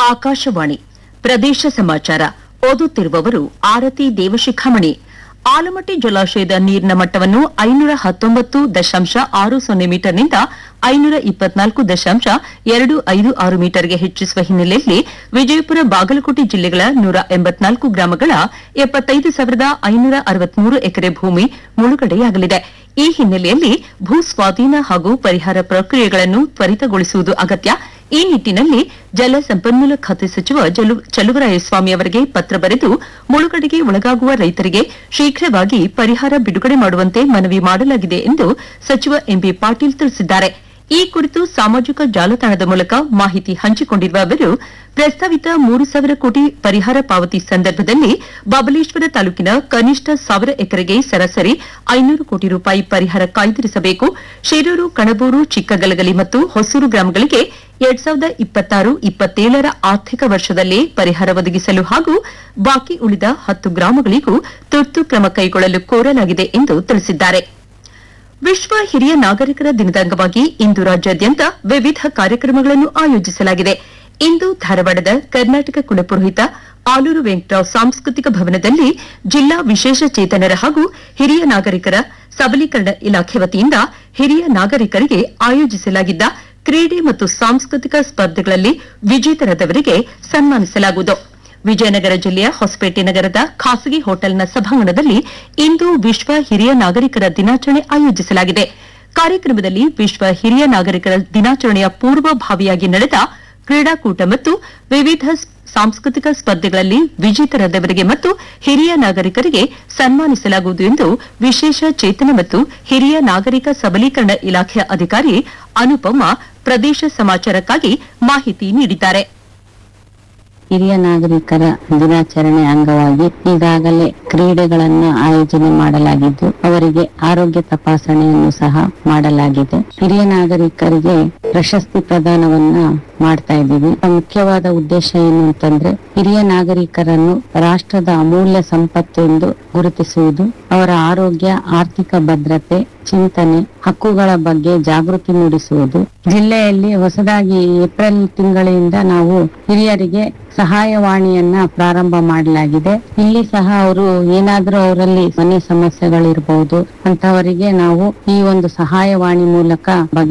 ಆಕಾಶವಾಣಿ ಪ್ರದೇಶ ಸಮಾಚಾರ ಓದುತ್ತಿರುವವರು ಆರತಿ ದೇವಶಿಖಾಮಣಿ ಆಲಮಟ್ಟಿ ಜಲಾಶಯದ ನೀರಿನ ಮಟ್ಟವನ್ನು ಐನೂರ ಹತ್ತೊಂಬತ್ತು ದಶಾಂಶ ಆರು ಸೊನ್ನೆ ಮೀಟರ್ನಿಂದ ಐನೂರ ಇಪ್ಪತ್ನಾಲ್ಕು ದಶಾಂಶ ಎರಡು ಐದು ಆರು ಮೀಟರ್ಗೆ ಹೆಚ್ಚಿಸುವ ಹಿನ್ನೆಲೆಯಲ್ಲಿ ವಿಜಯಪುರ ಬಾಗಲಕೋಟೆ ಜಿಲ್ಲೆಗಳ ನೂರ ಎಂಬತ್ನಾಲ್ಕು ಗ್ರಾಮಗಳ ಎಪ್ಪತ್ತೈದು ಸಾವಿರದ ಐನೂರ ಅರವತ್ಮೂರು ಎಕರೆ ಭೂಮಿ ಮುಳುಗಡೆಯಾಗಲಿದೆ ಈ ಹಿನ್ನೆಲೆಯಲ್ಲಿ ಭೂ ಸ್ವಾಧೀನ ಹಾಗೂ ಪರಿಹಾರ ಪ್ರಕ್ರಿಯೆಗಳನ್ನು ತ್ವರಿತಗೊಳಿಸುವುದು ಅಗತ್ಯ ಈ ನಿಟ್ಟಿನಲ್ಲಿ ಜಲ ಸಂಪನ್ಮೂಲ ಖಾತೆ ಸಚಿವ ಜಲು- ಚಲುವರಾಯಸ್ವಾಮಿ ಅವರಿಗೆ ಪತ್ರ ಬರೆದು ಮುಳುಗಡೆಗೆ ಒಳಗಾಗುವ ರೈತರಿಗೆ ಶೀಘ್ರವಾಗಿ ಪರಿಹಾರ ಬಿಡುಗಡೆ ಮಾಡುವಂತೆ ಮನವಿ ಮಾಡಲಾಗಿದೆ ಎಂದು ಸಚಿವ ಎಂಬಿ ಪಾಟೀಲ್ ತಿಳಿಸಿದ್ದಾರೆ ಈ ಕುರಿತು ಸಾಮಾಜಿಕ ಜಾಲತಾಣದ ಮೂಲಕ ಮಾಹಿತಿ ಹಂಚಿಕೊಂಡಿರುವ ಅವರು ಪ್ರಸ್ತಾವಿತ ಮೂರು ಸಾವಿರ ಕೋಟಿ ಪರಿಹಾರ ಪಾವತಿ ಸಂದರ್ಭದಲ್ಲಿ ಬಬಲೇಶ್ವರ ತಾಲೂಕಿನ ಕನಿಷ್ಠ ಸಾವಿರ ಎಕರೆಗೆ ಸರಾಸರಿ ಐನೂರು ಕೋಟಿ ರೂಪಾಯಿ ಪರಿಹಾರ ಕಾಯ್ದಿರಿಸಬೇಕು ಶಿರೂರು ಕಣಬೂರು ಚಿಕ್ಕಗಲಗಲಿ ಮತ್ತು ಹೊಸೂರು ಗ್ರಾಮಗಳಿಗೆ ಎರಡ್ ಸಾವಿರದ ಇಪ್ಪತ್ತಾರು ಇಪ್ಪತ್ತೇಳರ ಆರ್ಥಿಕ ವರ್ಷದಲ್ಲೇ ಪರಿಹಾರ ಒದಗಿಸಲು ಹಾಗೂ ಬಾಕಿ ಉಳಿದ ಹತ್ತು ಗ್ರಾಮಗಳಿಗೂ ತುರ್ತು ಕ್ರಮ ಕೈಗೊಳ್ಳಲು ಕೋರಲಾಗಿದೆ ಎಂದು ತಿಳಿಸಿದ್ದಾರೆ ವಿಶ್ವ ಹಿರಿಯ ನಾಗರಿಕರ ದಿನದ ಅಂಗವಾಗಿ ಇಂದು ರಾಜ್ಯಾದ್ಯಂತ ವಿವಿಧ ಕಾರ್ಯಕ್ರಮಗಳನ್ನು ಆಯೋಜಿಸಲಾಗಿದೆ ಇಂದು ಧಾರವಾಡದ ಕರ್ನಾಟಕ ಕುಲಪುರೋಹಿತ ಆಲೂರು ವೆಂಕಟರಾವ್ ಸಾಂಸ್ಕೃತಿಕ ಭವನದಲ್ಲಿ ಜಿಲ್ಲಾ ವಿಶೇಷ ಚೇತನರ ಹಾಗೂ ಹಿರಿಯ ನಾಗರಿಕರ ಸಬಲೀಕರಣ ಇಲಾಖೆ ವತಿಯಿಂದ ಹಿರಿಯ ನಾಗರಿಕರಿಗೆ ಆಯೋಜಿಸಲಾಗಿದ್ದ ಕ್ರೀಡೆ ಮತ್ತು ಸಾಂಸ್ಕೃತಿಕ ಸ್ಪರ್ಧೆಗಳಲ್ಲಿ ವಿಜೇತರಾದವರಿಗೆ ಸನ್ಮಾನಿಸಲಾಗುವುದು ವಿಜಯನಗರ ಜಿಲ್ಲೆಯ ಹೊಸಪೇಟೆ ನಗರದ ಖಾಸಗಿ ಹೋಟೆಲ್ನ ಸಭಾಂಗಣದಲ್ಲಿ ಇಂದು ವಿಶ್ವ ಹಿರಿಯ ನಾಗರಿಕರ ದಿನಾಚರಣೆ ಆಯೋಜಿಸಲಾಗಿದೆ ಕಾರ್ಯಕ್ರಮದಲ್ಲಿ ವಿಶ್ವ ಹಿರಿಯ ನಾಗರಿಕರ ದಿನಾಚರಣೆಯ ಪೂರ್ವಭಾವಿಯಾಗಿ ನಡೆದ ಕ್ರೀಡಾಕೂಟ ಮತ್ತು ವಿವಿಧ ಸ್- ಸಾಂಸ್ಕೃತಿಕ ಸ್ಪರ್ಧೆಗಳಲ್ಲಿ ವಿಜೇತರಾದವರಿಗೆ ಮತ್ತು ಹಿರಿಯ ನಾಗರಿಕರಿಗೆ ಸನ್ಮಾನಿಸಲಾಗುವುದು ಎಂದು ವಿಶೇಷ ಚೇತನ ಮತ್ತು ಹಿರಿಯ ನಾಗರಿಕ ಸಬಲೀಕರಣ ಇಲಾಖೆಯ ಅಧಿಕಾರಿ ಅನುಪಮ ಪ್ರದೇಶ ಸಮಾಚಾರಕ್ಕಾಗಿ ಮಾಹಿತಿ ನೀಡಿದ್ದಾರೆ ಹಿರಿಯ ನಾಗರಿಕರ ದಿನಾಚರಣೆ ಅಂಗವಾಗಿ ಈಗಾಗಲೇ ಕ್ರೀಡೆಗಳನ್ನ ಆಯೋಜನೆ ಮಾಡಲಾಗಿದ್ದು ಅವರಿಗೆ ಆರೋಗ್ಯ ತಪಾಸಣೆಯನ್ನು ಸಹ ಮಾಡಲಾಗಿದೆ ಹಿರಿಯ ನಾಗರಿಕರಿಗೆ ಪ್ರಶಸ್ತಿ ಪ್ರದಾನವನ್ನ ಮಾಡ್ತಾ ಇದ್ದೀವಿ ಮುಖ್ಯವಾದ ಉದ್ದೇಶ ಏನು ಅಂತಂದ್ರೆ ಹಿರಿಯ ನಾಗರಿಕರನ್ನು ರಾಷ್ಟ್ರದ ಅಮೂಲ್ಯ ಸಂಪತ್ತು ಎಂದು ಗುರುತಿಸುವುದು ಅವರ ಆರೋಗ್ಯ ಆರ್ಥಿಕ ಭದ್ರತೆ ಚಿಂತನೆ ಹಕ್ಕುಗಳ ಬಗ್ಗೆ ಜಾಗೃತಿ ಮೂಡಿಸುವುದು ಜಿಲ್ಲೆಯಲ್ಲಿ ಹೊಸದಾಗಿ ಏಪ್ರಿಲ್ ತಿಂಗಳಿಂದ ನಾವು ಹಿರಿಯರಿಗೆ ಸಹಾಯವಾಣಿಯನ್ನ ಪ್ರಾರಂಭ ಮಾಡಲಾಗಿದೆ ಇಲ್ಲಿ ಸಹ ಅವರು ಏನಾದ್ರೂ ಅವರಲ್ಲಿ ಮನೆ ಸಮಸ್ಯೆಗಳಿರಬಹುದು ಅಂತವರಿಗೆ ನಾವು ಈ ಒಂದು ಸಹಾಯವಾಣಿ ಮೂಲಕ ಬಗೆ